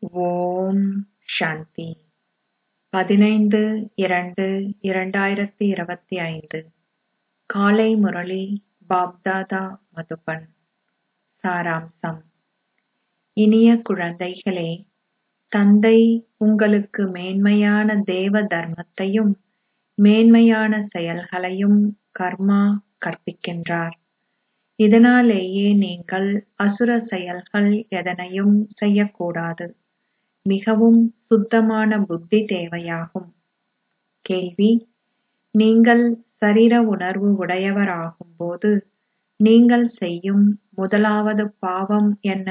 ஓம் சாந்தி பதினைந்து இரண்டு இரண்டாயிரத்தி இருபத்தி ஐந்து காலை முரளி பாப்தாதா மதுபன் சாராம்சம் இனிய குழந்தைகளே தந்தை உங்களுக்கு மேன்மையான தேவ தர்மத்தையும் மேன்மையான செயல்களையும் கர்மா கற்பிக்கின்றார் இதனாலேயே நீங்கள் அசுர செயல்கள் எதனையும் செய்யக்கூடாது மிகவும் சுத்தமான புத்தி தேவையாகும் கேள்வி நீங்கள் சரீர உணர்வு உடையவராகும்போது நீங்கள் செய்யும் முதலாவது பாவம் என்ன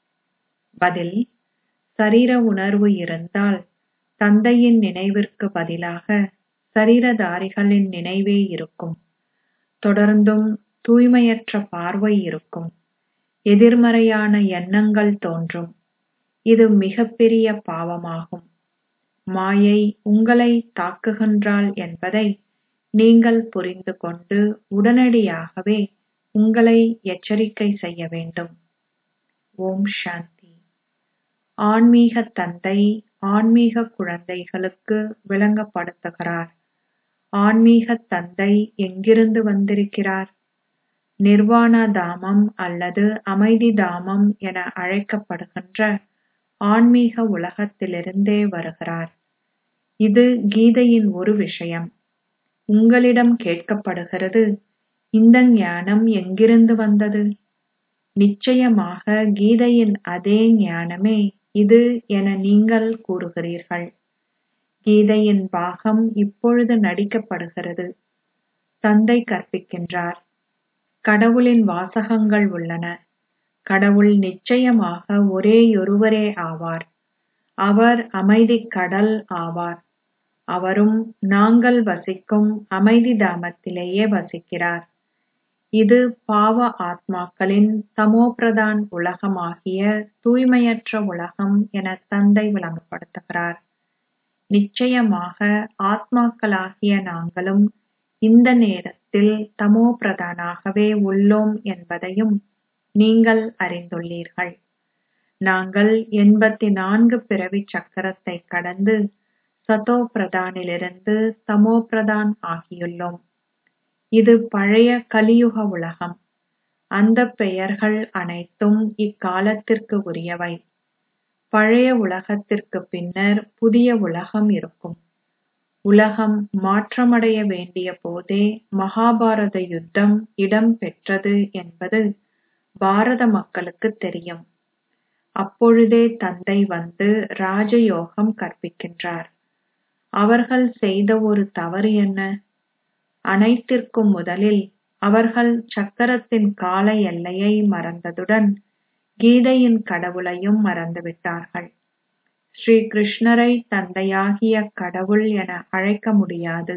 பதில் சரீர உணர்வு இருந்தால் தந்தையின் நினைவிற்கு பதிலாக சரீரதாரிகளின் நினைவே இருக்கும் தொடர்ந்தும் தூய்மையற்ற பார்வை இருக்கும் எதிர்மறையான எண்ணங்கள் தோன்றும் இது மிகப்பெரிய பாவமாகும் மாயை உங்களை தாக்குகின்றாள் என்பதை நீங்கள் புரிந்து கொண்டு உடனடியாகவே உங்களை எச்சரிக்கை செய்ய வேண்டும் ஓம் சாந்தி ஆன்மீக தந்தை ஆன்மீக குழந்தைகளுக்கு விளங்கப்படுத்துகிறார் ஆன்மீக தந்தை எங்கிருந்து வந்திருக்கிறார் நிர்வாண தாமம் அல்லது அமைதி தாமம் என அழைக்கப்படுகின்ற ஆன்மீக உலகத்திலிருந்தே வருகிறார் இது கீதையின் ஒரு விஷயம் உங்களிடம் கேட்கப்படுகிறது இந்த ஞானம் எங்கிருந்து வந்தது நிச்சயமாக கீதையின் அதே ஞானமே இது என நீங்கள் கூறுகிறீர்கள் கீதையின் பாகம் இப்பொழுது நடிக்கப்படுகிறது தந்தை கற்பிக்கின்றார் கடவுளின் வாசகங்கள் உள்ளன கடவுள் நிச்சயமாக ஒரேயொருவரே ஆவார் அவர் அமைதிக் கடல் ஆவார் அவரும் நாங்கள் வசிக்கும் அமைதி தாமத்திலேயே வசிக்கிறார் இது பாவ ஆத்மாக்களின் தமோபிரதான் உலகமாகிய தூய்மையற்ற உலகம் என தந்தை விளங்கப்படுத்துகிறார் நிச்சயமாக ஆத்மாக்களாகிய நாங்களும் இந்த நேரத்தில் தமோ பிரதானாகவே உள்ளோம் என்பதையும் நீங்கள் அறிந்துள்ளீர்கள் நாங்கள் எண்பத்தி நான்கு பிறவி சக்கரத்தை கடந்து சதோ பிரதானிலிருந்து தமோ பிரதான் ஆகியுள்ளோம் இது பழைய கலியுக உலகம் அந்த பெயர்கள் அனைத்தும் இக்காலத்திற்கு உரியவை பழைய உலகத்திற்கு பின்னர் புதிய உலகம் இருக்கும் உலகம் மாற்றமடைய வேண்டிய போதே மகாபாரத யுத்தம் இடம் பெற்றது என்பது பாரத மக்களுக்கு தெரியும் அப்பொழுதே தந்தை வந்து ராஜயோகம் கற்பிக்கின்றார் அவர்கள் செய்த ஒரு தவறு என்ன அனைத்திற்கும் முதலில் அவர்கள் சக்கரத்தின் கால எல்லையை மறந்ததுடன் கீதையின் கடவுளையும் மறந்துவிட்டார்கள் ஸ்ரீ கிருஷ்ணரை தந்தையாகிய கடவுள் என அழைக்க முடியாது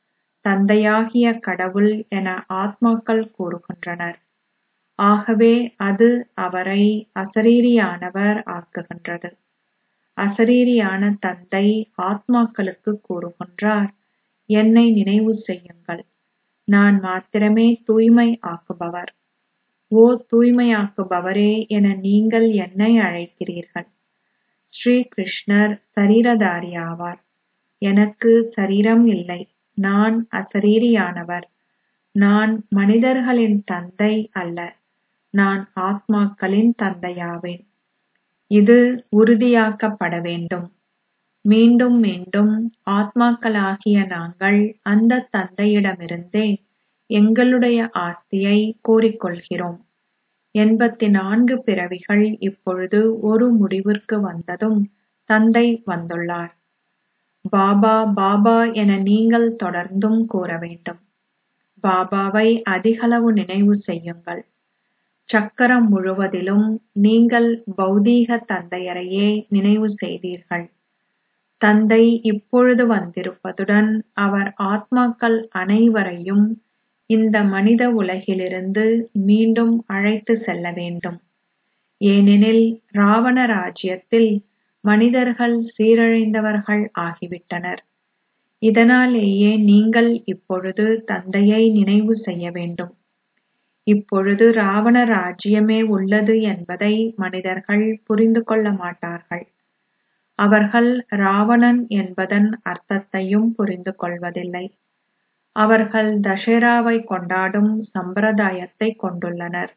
தந்தையாகிய கடவுள் என ஆத்மாக்கள் கூறுகின்றனர் ஆகவே அது அவரை அசரீரியானவர் ஆக்குகின்றது அசரீரியான தந்தை ஆத்மாக்களுக்கு கூறுகின்றார் என்னை நினைவு செய்யுங்கள் நான் மாத்திரமே தூய்மை ஆக்குபவர் ஓ தூய்மையாக்குபவரே என நீங்கள் என்னை அழைக்கிறீர்கள் ஸ்ரீ கிருஷ்ணர் சரீரதாரி ஆவார் எனக்கு சரீரம் இல்லை நான் அசரீரியானவர் நான் மனிதர்களின் தந்தை அல்ல நான் ஆத்மாக்களின் தந்தையாவேன் இது உறுதியாக்கப்பட வேண்டும் மீண்டும் மீண்டும் ஆத்மாக்களாகிய நாங்கள் அந்த தந்தையிடமிருந்தே எங்களுடைய ஆஸ்தியை கோரிக்கொள்கிறோம் எண்பத்தி நான்கு பிறவிகள் இப்பொழுது ஒரு முடிவிற்கு வந்ததும் தந்தை வந்துள்ளார் பாபா பாபா என நீங்கள் தொடர்ந்தும் கூற வேண்டும் பாபாவை அதிகளவு நினைவு செய்யுங்கள் சக்கரம் முழுவதிலும் நீங்கள் பௌதீக தந்தையரையே நினைவு செய்தீர்கள் தந்தை இப்பொழுது வந்திருப்பதுடன் அவர் ஆத்மாக்கள் அனைவரையும் இந்த மனித உலகிலிருந்து மீண்டும் அழைத்து செல்ல வேண்டும் ஏனெனில் ராவண ராஜ்யத்தில் மனிதர்கள் சீரழிந்தவர்கள் ஆகிவிட்டனர் இதனாலேயே நீங்கள் இப்பொழுது தந்தையை நினைவு செய்ய வேண்டும் இப்பொழுது ராவண ராஜ்யமே உள்ளது என்பதை மனிதர்கள் புரிந்து கொள்ள மாட்டார்கள் அவர்கள் ராவணன் என்பதன் அர்த்தத்தையும் புரிந்து கொள்வதில்லை அவர்கள் தசேராவை கொண்டாடும் சம்பிரதாயத்தை கொண்டுள்ளனர்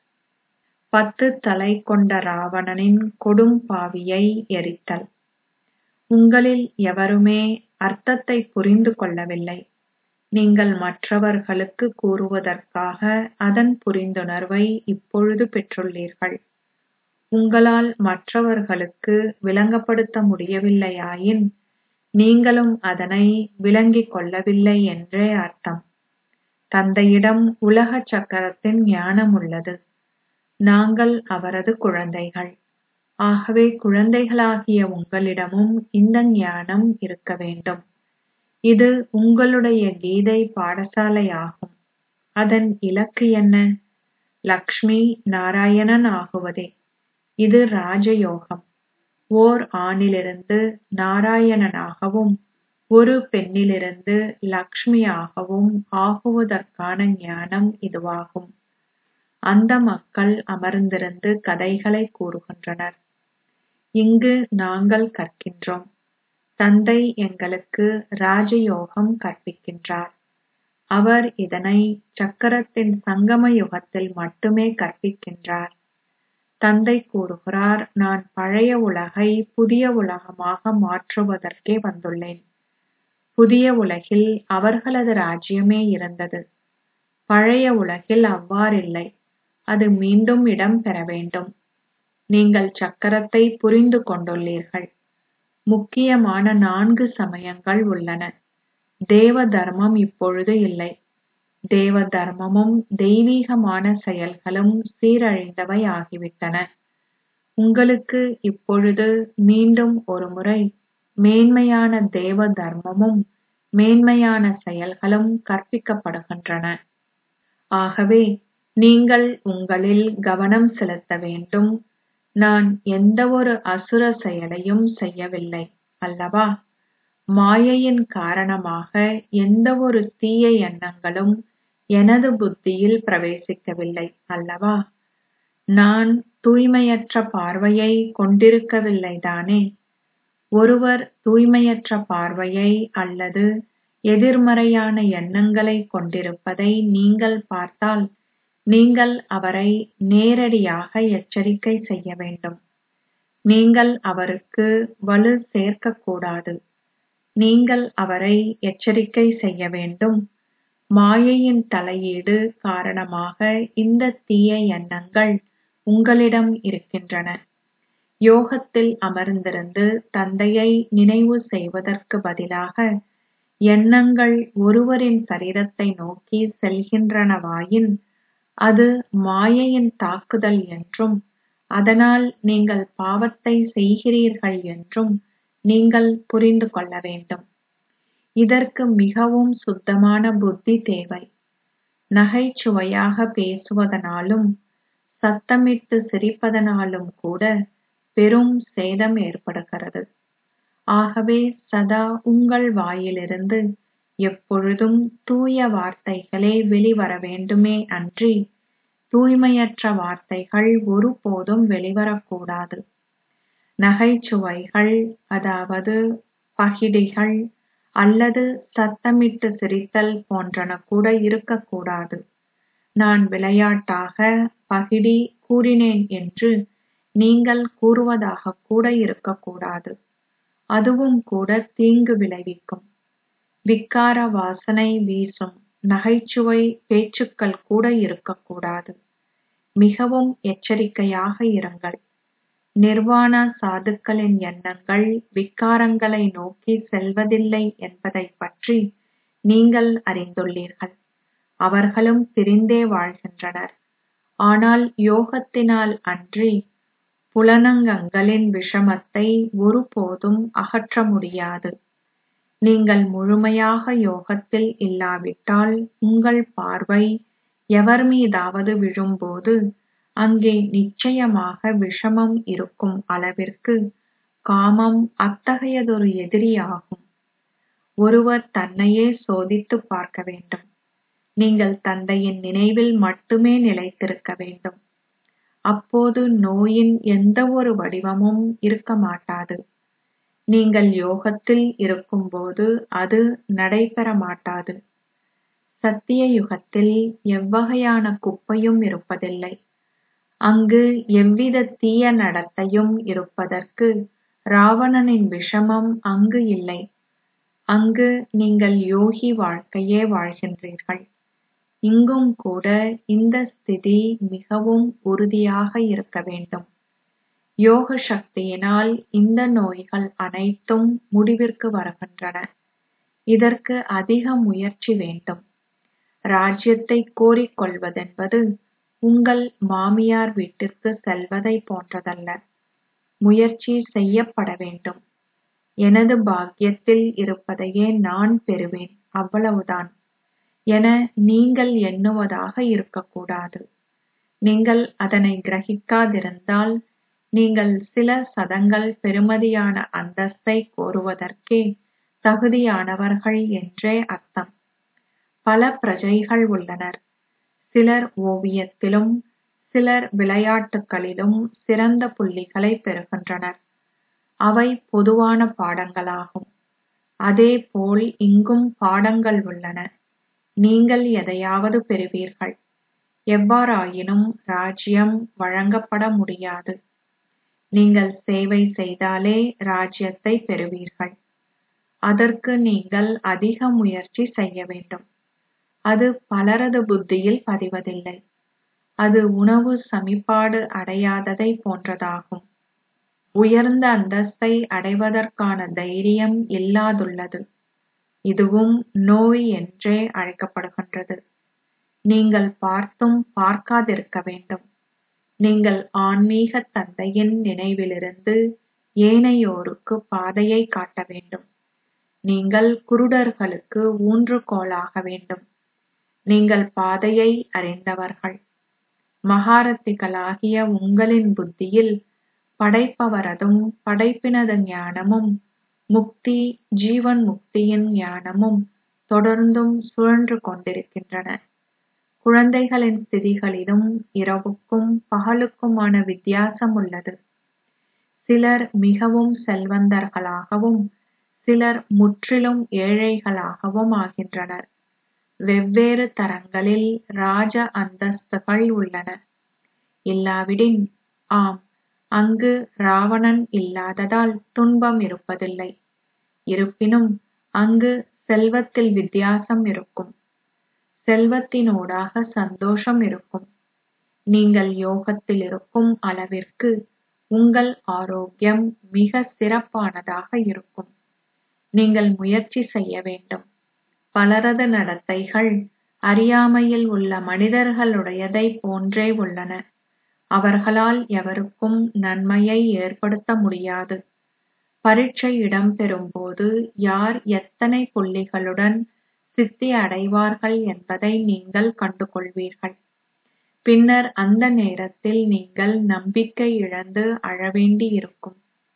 பத்து தலை கொண்ட ராவணனின் கொடும் பாவியை எரித்தல் உங்களில் எவருமே அர்த்தத்தை புரிந்து கொள்ளவில்லை நீங்கள் மற்றவர்களுக்கு கூறுவதற்காக அதன் புரிந்துணர்வை இப்பொழுது பெற்றுள்ளீர்கள் உங்களால் மற்றவர்களுக்கு விளங்கப்படுத்த முடியவில்லையாயின் நீங்களும் அதனை விளங்கிக் கொள்ளவில்லை என்றே அர்த்தம் தந்தையிடம் உலக சக்கரத்தின் ஞானம் உள்ளது நாங்கள் அவரது குழந்தைகள் ஆகவே குழந்தைகளாகிய உங்களிடமும் இந்த ஞானம் இருக்க வேண்டும் இது உங்களுடைய கீதை பாடசாலையாகும் அதன் இலக்கு என்ன லக்ஷ்மி நாராயணன் ஆகுவதே இது ராஜயோகம் ஓர் ஆணிலிருந்து நாராயணனாகவும் ஒரு பெண்ணிலிருந்து லக்ஷ்மியாகவும் ஆகுவதற்கான ஞானம் இதுவாகும் அந்த மக்கள் அமர்ந்திருந்து கதைகளை கூறுகின்றனர் இங்கு நாங்கள் கற்கின்றோம் தந்தை எங்களுக்கு ராஜயோகம் கற்பிக்கின்றார் அவர் இதனை சக்கரத்தின் சங்கம யுகத்தில் மட்டுமே கற்பிக்கின்றார் தந்தை கூறுகிறார் நான் பழைய உலகை புதிய உலகமாக மாற்றுவதற்கே வந்துள்ளேன் புதிய உலகில் அவர்களது ராஜ்யமே இருந்தது பழைய உலகில் அவ்வாறில்லை அது மீண்டும் இடம் பெற வேண்டும் நீங்கள் சக்கரத்தை புரிந்து கொண்டுள்ளீர்கள் முக்கியமான நான்கு சமயங்கள் உள்ளன தேவ தர்மம் இப்பொழுது இல்லை தேவ தர்மமும் தெய்வீகமான செயல்களும் சீரழிந்தவை ஆகிவிட்டன உங்களுக்கு இப்பொழுது மீண்டும் ஒருமுறை மேன்மையான தேவ தர்மமும் மேன்மையான செயல்களும் கற்பிக்கப்படுகின்றன ஆகவே நீங்கள் உங்களில் கவனம் செலுத்த வேண்டும் நான் எந்தவொரு அசுர செயலையும் செய்யவில்லை அல்லவா மாயையின் காரணமாக எந்தவொரு தீய எண்ணங்களும் எனது புத்தியில் பிரவேசிக்கவில்லை அல்லவா நான் தூய்மையற்ற பார்வையை கொண்டிருக்கவில்லைதானே ஒருவர் தூய்மையற்ற பார்வையை அல்லது எதிர்மறையான எண்ணங்களை கொண்டிருப்பதை நீங்கள் பார்த்தால் நீங்கள் அவரை நேரடியாக எச்சரிக்கை செய்ய வேண்டும் நீங்கள் அவருக்கு வலு சேர்க்கக்கூடாது நீங்கள் அவரை எச்சரிக்கை செய்ய வேண்டும் மாயையின் தலையீடு காரணமாக இந்த தீய எண்ணங்கள் உங்களிடம் இருக்கின்றன யோகத்தில் அமர்ந்திருந்து தந்தையை நினைவு செய்வதற்கு பதிலாக எண்ணங்கள் ஒருவரின் சரீரத்தை நோக்கி செல்கின்றனவாயின் அது மாயையின் தாக்குதல் என்றும் அதனால் நீங்கள் பாவத்தை செய்கிறீர்கள் என்றும் நீங்கள் புரிந்து கொள்ள வேண்டும் இதற்கு மிகவும் சுத்தமான புத்தி தேவை நகைச்சுவையாக பேசுவதனாலும் சத்தமிட்டு சிரிப்பதனாலும் கூட பெரும் சேதம் ஏற்படுகிறது ஆகவே சதா உங்கள் வாயிலிருந்து எப்பொழுதும் தூய வார்த்தைகளே வெளிவர வேண்டுமே அன்றி தூய்மையற்ற வார்த்தைகள் ஒருபோதும் வெளிவரக்கூடாது நகைச்சுவைகள் அதாவது பகிடிகள் அல்லது சத்தமிட்டு சிரித்தல் போன்றன கூட இருக்கக்கூடாது நான் விளையாட்டாக பகிடி கூறினேன் என்று நீங்கள் கூறுவதாக கூட இருக்கக்கூடாது அதுவும் கூட தீங்கு விளைவிக்கும் விக்கார வாசனை வீசும் நகைச்சுவை பேச்சுக்கள் கூட இருக்கக்கூடாது மிகவும் எச்சரிக்கையாக இருங்கள் நிர்வாண சாதுக்களின் எண்ணங்கள் விக்காரங்களை நோக்கி செல்வதில்லை என்பதை பற்றி நீங்கள் அறிந்துள்ளீர்கள் அவர்களும் பிரிந்தே வாழ்கின்றனர் ஆனால் யோகத்தினால் அன்றி புலனங்கங்களின் விஷமத்தை ஒருபோதும் அகற்ற முடியாது நீங்கள் முழுமையாக யோகத்தில் இல்லாவிட்டால் உங்கள் பார்வை எவர் மீதாவது விழும்போது அங்கே நிச்சயமாக விஷமம் இருக்கும் அளவிற்கு காமம் அத்தகையதொரு எதிரியாகும் ஒருவர் தன்னையே சோதித்துப் பார்க்க வேண்டும் நீங்கள் தந்தையின் நினைவில் மட்டுமே நிலைத்திருக்க வேண்டும் அப்போது நோயின் எந்தவொரு வடிவமும் இருக்க மாட்டாது நீங்கள் யோகத்தில் இருக்கும்போது அது நடைபெற மாட்டாது சத்திய யுகத்தில் எவ்வகையான குப்பையும் இருப்பதில்லை அங்கு எவ்வித தீய நடத்தையும் இருப்பதற்கு ராவணனின் விஷமம் அங்கு இல்லை அங்கு நீங்கள் யோகி வாழ்க்கையே வாழ்கின்றீர்கள் இங்கும் கூட இந்த ஸ்திதி மிகவும் உறுதியாக இருக்க வேண்டும் யோக சக்தியினால் இந்த நோய்கள் அனைத்தும் முடிவிற்கு வருகின்றன இதற்கு அதிக முயற்சி வேண்டும் ராஜ்யத்தை கோரிக்கொள்வதென்பது உங்கள் மாமியார் வீட்டிற்கு செல்வதை போன்றதல்ல முயற்சி செய்யப்பட வேண்டும் எனது பாக்கியத்தில் இருப்பதையே நான் பெறுவேன் அவ்வளவுதான் என நீங்கள் எண்ணுவதாக இருக்கக்கூடாது நீங்கள் அதனை கிரகிக்காதிருந்தால் நீங்கள் சில சதங்கள் பெறுமதியான அந்தஸ்தை கோருவதற்கே தகுதியானவர்கள் என்றே அர்த்தம் பல பிரஜைகள் உள்ளனர் சிலர் ஓவியத்திலும் சிலர் விளையாட்டுகளிலும் சிறந்த புள்ளிகளை பெறுகின்றனர் அவை பொதுவான பாடங்களாகும் அதேபோல் இங்கும் பாடங்கள் உள்ளன நீங்கள் எதையாவது பெறுவீர்கள் எவ்வாறாயினும் ராஜ்யம் வழங்கப்பட முடியாது நீங்கள் சேவை செய்தாலே ராஜ்யத்தை பெறுவீர்கள் அதற்கு நீங்கள் அதிக முயற்சி செய்ய வேண்டும் அது பலரது புத்தியில் பதிவதில்லை அது உணவு சமிபாடு அடையாததை போன்றதாகும் உயர்ந்த அந்தஸ்தை அடைவதற்கான தைரியம் இல்லாதுள்ளது இதுவும் நோய் என்றே அழைக்கப்படுகின்றது நீங்கள் பார்த்தும் பார்க்காதிருக்க வேண்டும் நீங்கள் ஆன்மீக தந்தையின் நினைவிலிருந்து ஏனையோருக்கு பாதையை காட்ட வேண்டும் நீங்கள் குருடர்களுக்கு ஊன்றுகோலாக வேண்டும் நீங்கள் பாதையை அறிந்தவர்கள் மகாரத்திகளாகிய உங்களின் புத்தியில் படைப்பவரதும் படைப்பினது ஞானமும் முக்தி ஜீவன் முக்தியின் ஞானமும் தொடர்ந்தும் சுழன்று கொண்டிருக்கின்றன குழந்தைகளின் ஸ்திதிகளிலும் இரவுக்கும் பகலுக்குமான வித்தியாசம் உள்ளது சிலர் மிகவும் செல்வந்தர்களாகவும் சிலர் முற்றிலும் ஏழைகளாகவும் ஆகின்றனர் வெவ்வேறு தரங்களில் ராஜ அந்தஸ்துகள் உள்ளன இல்லாவிடின் ஆம் அங்கு ராவணன் இல்லாததால் துன்பம் இருப்பதில்லை இருப்பினும் அங்கு செல்வத்தில் வித்தியாசம் இருக்கும் செல்வத்தினூடாக சந்தோஷம் இருக்கும் நீங்கள் யோகத்தில் இருக்கும் அளவிற்கு உங்கள் ஆரோக்கியம் மிக சிறப்பானதாக இருக்கும் நீங்கள் முயற்சி செய்ய வேண்டும் பலரது நடத்தைகள் அறியாமையில் உள்ள மனிதர்களுடையதை போன்றே உள்ளன அவர்களால் எவருக்கும் நன்மையை ஏற்படுத்த முடியாது பரீட்சை இடம்பெறும் போது யார் எத்தனை புள்ளிகளுடன் சித்தி அடைவார்கள் என்பதை நீங்கள் கண்டுகொள்வீர்கள் பின்னர் அந்த நேரத்தில் நீங்கள் நம்பிக்கை இழந்து அழவேண்டி இருக்கும்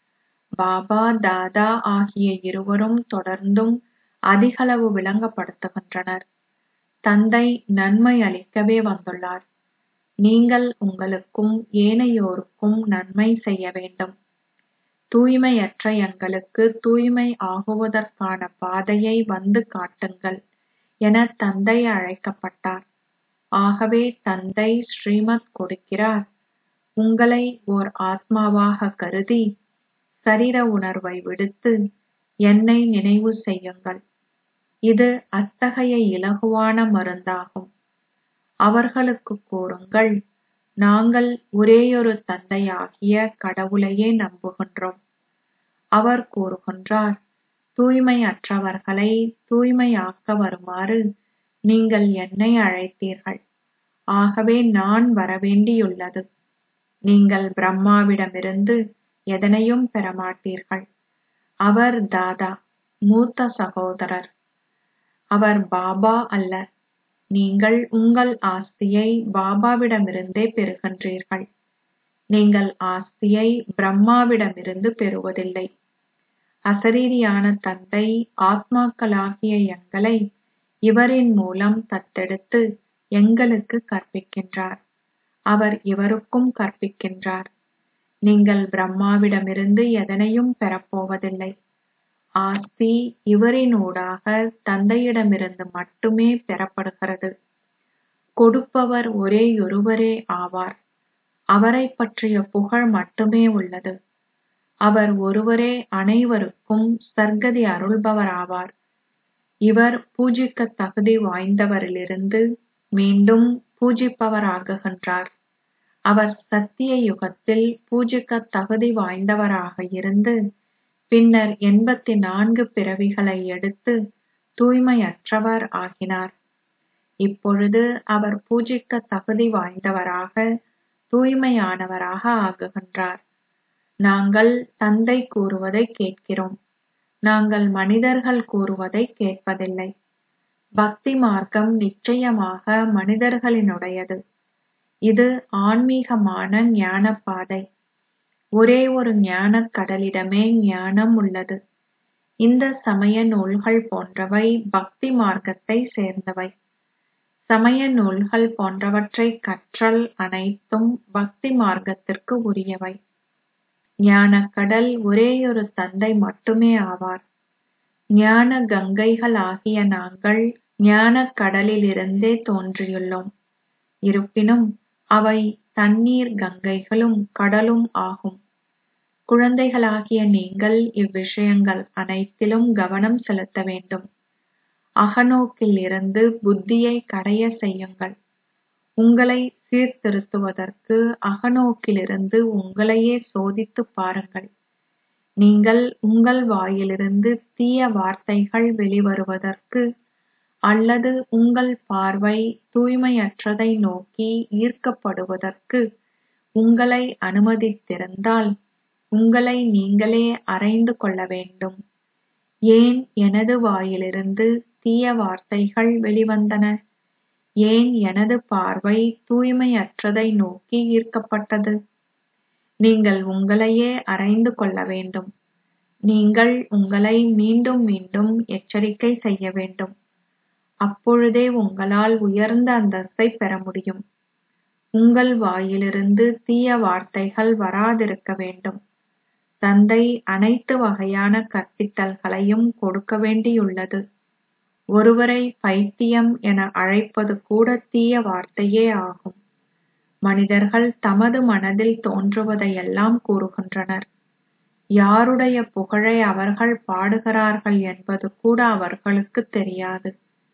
பாபா தாதா ஆகிய இருவரும் தொடர்ந்தும் அதிகளவு விளங்கப்படுத்துகின்றனர் தந்தை நன்மை அளிக்கவே வந்துள்ளார் நீங்கள் உங்களுக்கும் ஏனையோருக்கும் நன்மை செய்ய வேண்டும் தூய்மையற்ற எங்களுக்கு தூய்மை ஆகுவதற்கான பாதையை வந்து காட்டுங்கள் என தந்தை அழைக்கப்பட்டார் ஆகவே தந்தை ஸ்ரீமத் கொடுக்கிறார் உங்களை ஓர் ஆத்மாவாக கருதி சரீர உணர்வை விடுத்து என்னை நினைவு செய்யுங்கள் இது அத்தகைய இலகுவான மருந்தாகும் அவர்களுக்கு கூறுங்கள் நாங்கள் ஒரேயொரு தந்தையாகிய கடவுளையே நம்புகின்றோம் அவர் கூறுகின்றார் தூய்மையற்றவர்களை தூய்மையாக்க வருமாறு நீங்கள் என்னை அழைத்தீர்கள் ஆகவே நான் வரவேண்டியுள்ளது நீங்கள் பிரம்மாவிடமிருந்து எதனையும் பெறமாட்டீர்கள் அவர் தாதா மூத்த சகோதரர் அவர் பாபா அல்ல நீங்கள் உங்கள் ஆஸ்தியை பாபாவிடமிருந்தே பெறுகின்றீர்கள் நீங்கள் ஆஸ்தியை பிரம்மாவிடமிருந்து பெறுவதில்லை அசரீரியான தந்தை ஆத்மாக்களாகிய எங்களை இவரின் மூலம் தத்தெடுத்து எங்களுக்கு கற்பிக்கின்றார் அவர் இவருக்கும் கற்பிக்கின்றார் நீங்கள் பிரம்மாவிடமிருந்து எதனையும் பெறப்போவதில்லை ஆஸ்தி இவரினூடாக தந்தையிடமிருந்து மட்டுமே பெறப்படுகிறது கொடுப்பவர் ஒரேயொருவரே ஆவார் அவரைப் பற்றிய புகழ் மட்டுமே உள்ளது அவர் ஒருவரே அனைவருக்கும் சர்க்கதி அருள்பவராவார் இவர் பூஜிக்க தகுதி வாய்ந்தவரிலிருந்து மீண்டும் பூஜிப்பவராகுகின்றார் அவர் சத்திய யுகத்தில் பூஜிக்க தகுதி வாய்ந்தவராக இருந்து பின்னர் எண்பத்தி நான்கு பிறவிகளை எடுத்து தூய்மையற்றவர் ஆகினார் இப்பொழுது அவர் பூஜிக்க தகுதி வாய்ந்தவராக தூய்மையானவராக ஆகுகின்றார் நாங்கள் தந்தை கூறுவதை கேட்கிறோம் நாங்கள் மனிதர்கள் கூறுவதை கேட்பதில்லை பக்தி மார்க்கம் நிச்சயமாக மனிதர்களினுடையது இது ஆன்மீகமான ஞான பாதை ஒரே ஒரு ஞானக் கடலிடமே ஞானம் உள்ளது இந்த சமய நூல்கள் போன்றவை பக்தி மார்க்கத்தை சேர்ந்தவை சமய நூல்கள் போன்றவற்றை கற்றல் அனைத்தும் பக்தி மார்க்கத்திற்கு உரியவை ஞானக்கடல் ஒரேயொரு தந்தை மட்டுமே ஆவார் ஞான கங்கைகள் ஆகிய நாங்கள் ஞானக் கடலிலிருந்தே தோன்றியுள்ளோம் இருப்பினும் அவை தண்ணீர் கங்கைகளும் கடலும் ஆகும் குழந்தைகளாகிய நீங்கள் இவ்விஷயங்கள் அனைத்திலும் கவனம் செலுத்த வேண்டும் அகநோக்கில் இருந்து புத்தியை கடைய செய்யுங்கள் உங்களை சீர்திருத்துவதற்கு அகநோக்கிலிருந்து உங்களையே சோதித்துப் பாருங்கள் நீங்கள் உங்கள் வாயிலிருந்து தீய வார்த்தைகள் வெளிவருவதற்கு அல்லது உங்கள் பார்வை தூய்மையற்றதை நோக்கி ஈர்க்கப்படுவதற்கு உங்களை அனுமதித்திருந்தால் உங்களை நீங்களே அறைந்து கொள்ள வேண்டும் ஏன் எனது வாயிலிருந்து தீய வார்த்தைகள் வெளிவந்தன ஏன் எனது பார்வை தூய்மையற்றதை நோக்கி ஈர்க்கப்பட்டது நீங்கள் உங்களையே அறைந்து கொள்ள வேண்டும் நீங்கள் உங்களை மீண்டும் மீண்டும் எச்சரிக்கை செய்ய வேண்டும் அப்பொழுதே உங்களால் உயர்ந்த அந்தஸ்தை பெற முடியும் உங்கள் வாயிலிருந்து தீய வார்த்தைகள் வராதிருக்க வேண்டும் தந்தை அனைத்து வகையான கற்பித்தல்களையும் கொடுக்க வேண்டியுள்ளது ஒருவரை பைத்தியம் என அழைப்பது கூட தீய வார்த்தையே ஆகும் மனிதர்கள் தமது மனதில் தோன்றுவதையெல்லாம் கூறுகின்றனர் யாருடைய புகழை அவர்கள் பாடுகிறார்கள் என்பது கூட அவர்களுக்கு தெரியாது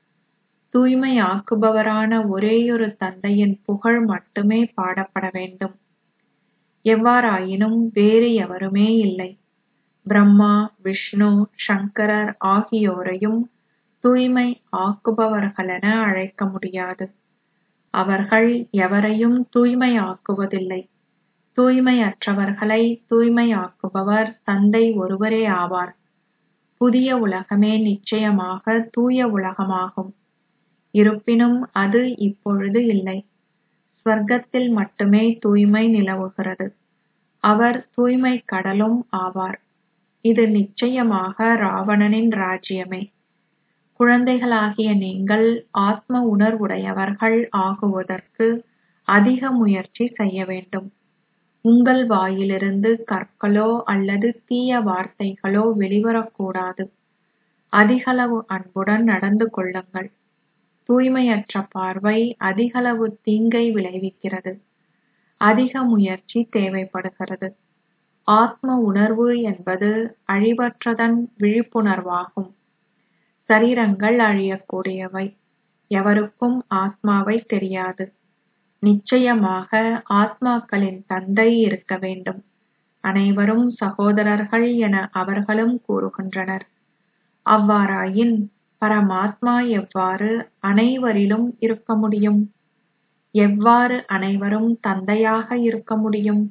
தூய்மையாக்குபவரான ஒரேயொரு தந்தையின் புகழ் மட்டுமே பாடப்பட வேண்டும் எவ்வாறாயினும் வேறு எவருமே இல்லை பிரம்மா விஷ்ணு சங்கரர் ஆகியோரையும் தூய்மை ஆக்குபவர்களென அழைக்க முடியாது அவர்கள் எவரையும் தூய்மையாக்குவதில்லை தூய்மையற்றவர்களை தூய்மையாக்குபவர் தந்தை ஒருவரே ஆவார் புதிய உலகமே நிச்சயமாக தூய உலகமாகும் இருப்பினும் அது இப்பொழுது இல்லை ஸ்வர்க்கத்தில் மட்டுமே தூய்மை நிலவுகிறது அவர் தூய்மை கடலும் ஆவார் இது நிச்சயமாக ராவணனின் ராஜ்யமே குழந்தைகளாகிய நீங்கள் ஆத்ம உணர்வுடையவர்கள் ஆகுவதற்கு அதிக முயற்சி செய்ய வேண்டும் உங்கள் வாயிலிருந்து கற்களோ அல்லது தீய வார்த்தைகளோ வெளிவரக்கூடாது அதிகளவு அன்புடன் நடந்து கொள்ளுங்கள் தூய்மையற்ற பார்வை அதிகளவு தீங்கை விளைவிக்கிறது அதிக முயற்சி தேவைப்படுகிறது ஆத்ம உணர்வு என்பது அழிவற்றதன் விழிப்புணர்வாகும் சரீரங்கள் அழியக்கூடியவை எவருக்கும் ஆத்மாவை தெரியாது நிச்சயமாக ஆத்மாக்களின் தந்தை இருக்க வேண்டும் அனைவரும் சகோதரர்கள் என அவர்களும் கூறுகின்றனர் அவ்வாறாயின் பரமாத்மா எவ்வாறு அனைவரிலும் இருக்க முடியும் எவ்வாறு அனைவரும் தந்தையாக இருக்க முடியும்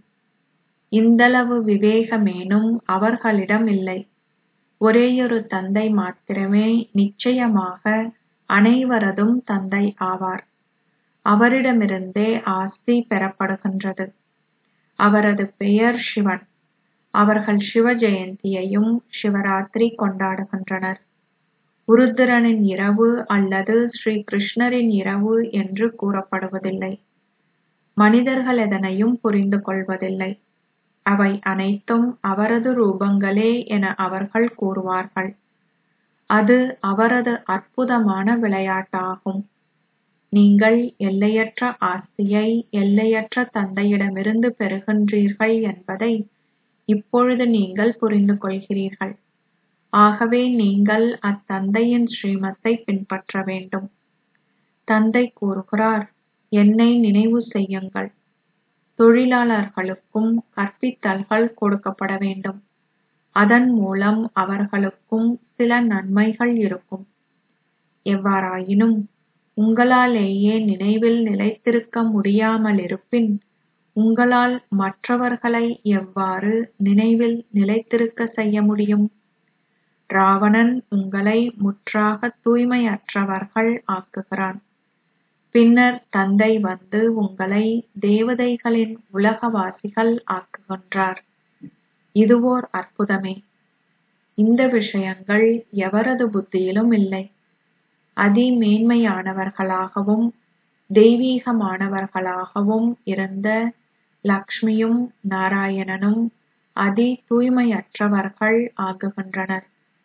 இந்தளவு விவேகமேனும் அவர்களிடம் இல்லை ஒரேயொரு தந்தை மாத்திரமே நிச்சயமாக அனைவரதும் தந்தை ஆவார் அவரிடமிருந்தே ஆஸ்தி பெறப்படுகின்றது அவரது பெயர் சிவன் அவர்கள் சிவ ஜெயந்தியையும் சிவராத்திரி கொண்டாடுகின்றனர் உருத்திரனின் இரவு அல்லது ஸ்ரீ கிருஷ்ணரின் இரவு என்று கூறப்படுவதில்லை மனிதர்கள் எதனையும் புரிந்து கொள்வதில்லை அவை அனைத்தும் அவரது ரூபங்களே என அவர்கள் கூறுவார்கள் அது அவரது அற்புதமான விளையாட்டாகும் நீங்கள் எல்லையற்ற ஆஸ்தியை எல்லையற்ற தந்தையிடமிருந்து பெறுகின்றீர்கள் என்பதை இப்பொழுது நீங்கள் புரிந்து கொள்கிறீர்கள் ஆகவே நீங்கள் அத்தந்தையின் ஸ்ரீமத்தை பின்பற்ற வேண்டும் தந்தை கூறுகிறார் என்னை நினைவு செய்யுங்கள் தொழிலாளர்களுக்கும் கற்பித்தல்கள் கொடுக்கப்பட வேண்டும் அதன் மூலம் அவர்களுக்கும் சில நன்மைகள் இருக்கும் எவ்வாறாயினும் உங்களாலேயே நினைவில் நிலைத்திருக்க முடியாமலிருப்பின் உங்களால் மற்றவர்களை எவ்வாறு நினைவில் நிலைத்திருக்க செய்ய முடியும் ராவணன் உங்களை முற்றாக தூய்மையற்றவர்கள் ஆக்குகிறான் பின்னர் தந்தை வந்து உங்களை தேவதைகளின் உலகவாசிகள் ஆக்குகின்றார் இதுவோர் அற்புதமே இந்த விஷயங்கள் எவரது புத்தியிலும் இல்லை அதிமேன்மையானவர்களாகவும் தெய்வீகமானவர்களாகவும் இருந்த லக்ஷ்மியும் நாராயணனும் அதி தூய்மையற்றவர்கள் ஆகுகின்றனர்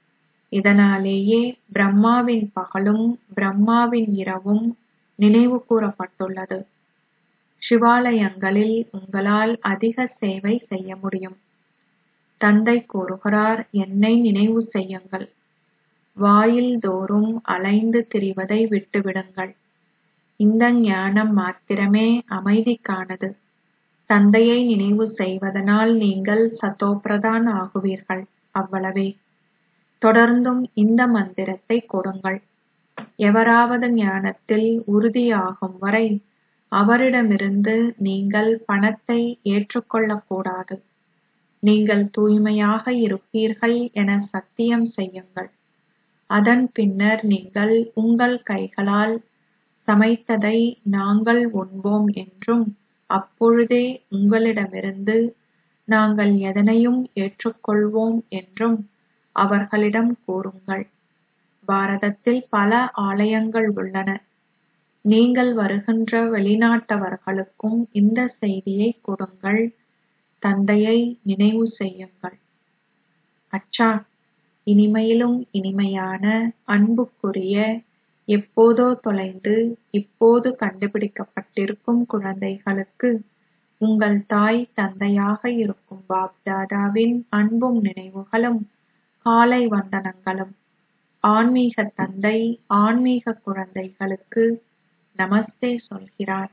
இதனாலேயே பிரம்மாவின் பகலும் பிரம்மாவின் இரவும் நினைவு கூறப்பட்டுள்ளது சிவாலயங்களில் உங்களால் அதிக சேவை செய்ய முடியும் தந்தை கூறுகிறார் என்னை நினைவு செய்யுங்கள் வாயில் தோறும் அலைந்து திரிவதை விட்டுவிடுங்கள் இந்த ஞானம் மாத்திரமே அமைதிக்கானது தந்தையை நினைவு செய்வதனால் நீங்கள் சதோபிரதான் ஆகுவீர்கள் அவ்வளவே தொடர்ந்தும் இந்த மந்திரத்தை கொடுங்கள் எவராவது ஞானத்தில் உறுதியாகும் வரை அவரிடமிருந்து நீங்கள் பணத்தை ஏற்றுக்கொள்ளக்கூடாது நீங்கள் தூய்மையாக இருப்பீர்கள் என சத்தியம் செய்யுங்கள் அதன் பின்னர் நீங்கள் உங்கள் கைகளால் சமைத்ததை நாங்கள் உண்போம் என்றும் அப்பொழுதே உங்களிடமிருந்து நாங்கள் எதனையும் ஏற்றுக்கொள்வோம் என்றும் அவர்களிடம் கூறுங்கள் பாரதத்தில் பல ஆலயங்கள் உள்ளன நீங்கள் வருகின்ற வெளிநாட்டவர்களுக்கும் இந்த செய்தியை கொடுங்கள் தந்தையை நினைவு செய்யுங்கள் அச்சா இனிமையிலும் இனிமையான அன்புக்குரிய எப்போதோ தொலைந்து இப்போது கண்டுபிடிக்கப்பட்டிருக்கும் குழந்தைகளுக்கு உங்கள் தாய் தந்தையாக இருக்கும் பாப்தாதாவின் அன்பும் நினைவுகளும் காலை வந்தனங்களும் ஆன்மீக தந்தை ஆன்மீக குழந்தைகளுக்கு நமஸ்தே சொல்கிறார்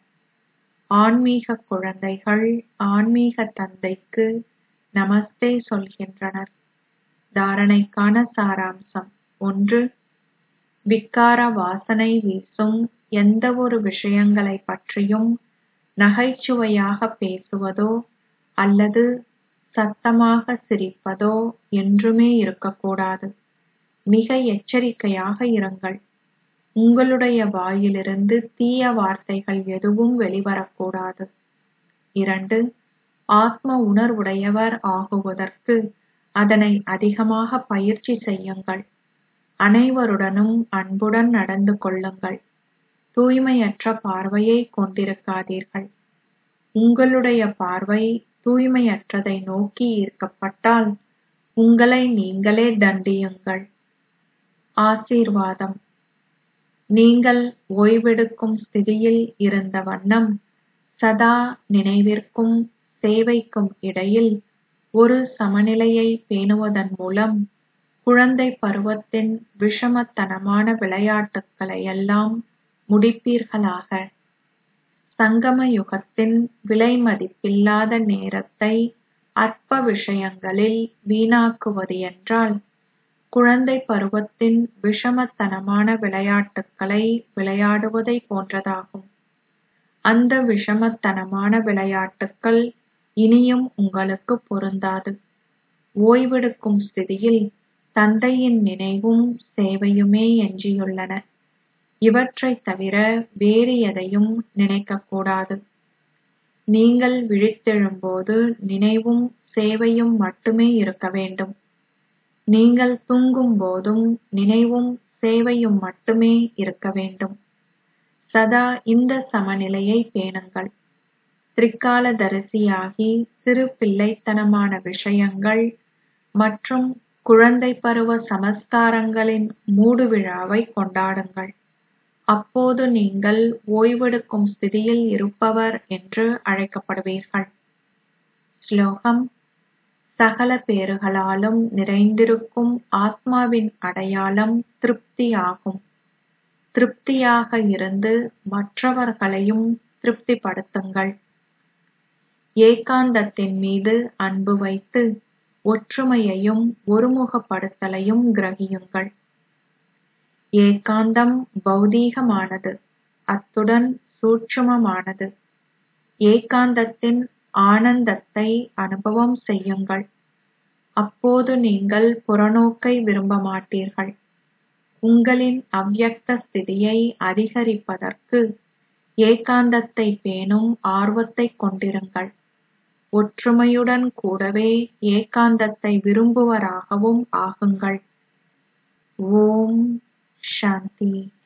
ஆன்மீக குழந்தைகள் ஆன்மீக தந்தைக்கு நமஸ்தே சொல்கின்றனர் தாரணைக்கான சாராம்சம் ஒன்று விக்கார வாசனை வீசும் எந்த ஒரு விஷயங்களை பற்றியும் நகைச்சுவையாக பேசுவதோ அல்லது சத்தமாக சிரிப்பதோ என்றுமே இருக்கக்கூடாது மிக எச்சரிக்கையாக இருங்கள் உங்களுடைய வாயிலிருந்து தீய வார்த்தைகள் எதுவும் வெளிவரக்கூடாது இரண்டு ஆத்ம உணர்வுடையவர் ஆகுவதற்கு அதனை அதிகமாக பயிற்சி செய்யுங்கள் அனைவருடனும் அன்புடன் நடந்து கொள்ளுங்கள் தூய்மையற்ற பார்வையை கொண்டிருக்காதீர்கள் உங்களுடைய பார்வை தூய்மையற்றதை நோக்கி ஈர்க்கப்பட்டால் உங்களை நீங்களே தண்டியுங்கள் ஆசீர்வாதம் நீங்கள் ஓய்வெடுக்கும் ஸ்திதியில் இருந்த வண்ணம் சதா நினைவிற்கும் சேவைக்கும் இடையில் ஒரு சமநிலையை பேணுவதன் மூலம் குழந்தை பருவத்தின் விஷமத்தனமான விளையாட்டுக்களையெல்லாம் முடிப்பீர்களாக சங்கம யுகத்தின் விலைமதிப்பில்லாத நேரத்தை அற்ப விஷயங்களில் வீணாக்குவது என்றால் குழந்தை பருவத்தின் விஷமத்தனமான விளையாட்டுக்களை விளையாடுவதை போன்றதாகும் அந்த விஷமத்தனமான விளையாட்டுக்கள் இனியும் உங்களுக்கு பொருந்தாது ஓய்வெடுக்கும் ஸ்திதியில் தந்தையின் நினைவும் சேவையுமே எஞ்சியுள்ளன இவற்றைத் தவிர வேறு எதையும் நினைக்கக்கூடாது நீங்கள் விழித்தெழும்போது நினைவும் சேவையும் மட்டுமே இருக்க வேண்டும் நீங்கள் தூங்கும் போதும் நினைவும் சேவையும் மட்டுமே இருக்க வேண்டும் சதா இந்த சமநிலையை பேணுங்கள் திரிகாலதரிசியாகி சிறு பிள்ளைத்தனமான விஷயங்கள் மற்றும் குழந்தை பருவ சமஸ்காரங்களின் மூடுவிழாவை கொண்டாடுங்கள் அப்போது நீங்கள் ஓய்வெடுக்கும் ஸ்திதியில் இருப்பவர் என்று அழைக்கப்படுவீர்கள் ஸ்லோகம் சகல பேறுகளாலும் நிறைந்திருக்கும் ஆத்மாவின் அடையாளம் திருப்தி ஆகும் திருப்தியாக இருந்து மற்றவர்களையும் திருப்திப்படுத்துங்கள் ஏகாந்தத்தின் மீது அன்பு வைத்து ஒற்றுமையையும் ஒருமுகப்படுத்தலையும் கிரகியுங்கள் ஏகாந்தம் பௌதீகமானது அத்துடன் சூட்சுமமானது ஏகாந்தத்தின் ஆனந்தத்தை அனுபவம் செய்யுங்கள் அப்போது நீங்கள் புறநோக்கை விரும்ப மாட்டீர்கள் உங்களின் அவ்யக்த ஸ்திதியை அதிகரிப்பதற்கு ஏகாந்தத்தை பேணும் ஆர்வத்தைக் கொண்டிருங்கள் ஒற்றுமையுடன் கூடவே ஏகாந்தத்தை விரும்புவராகவும் ஆகுங்கள் ஓம் சாந்தி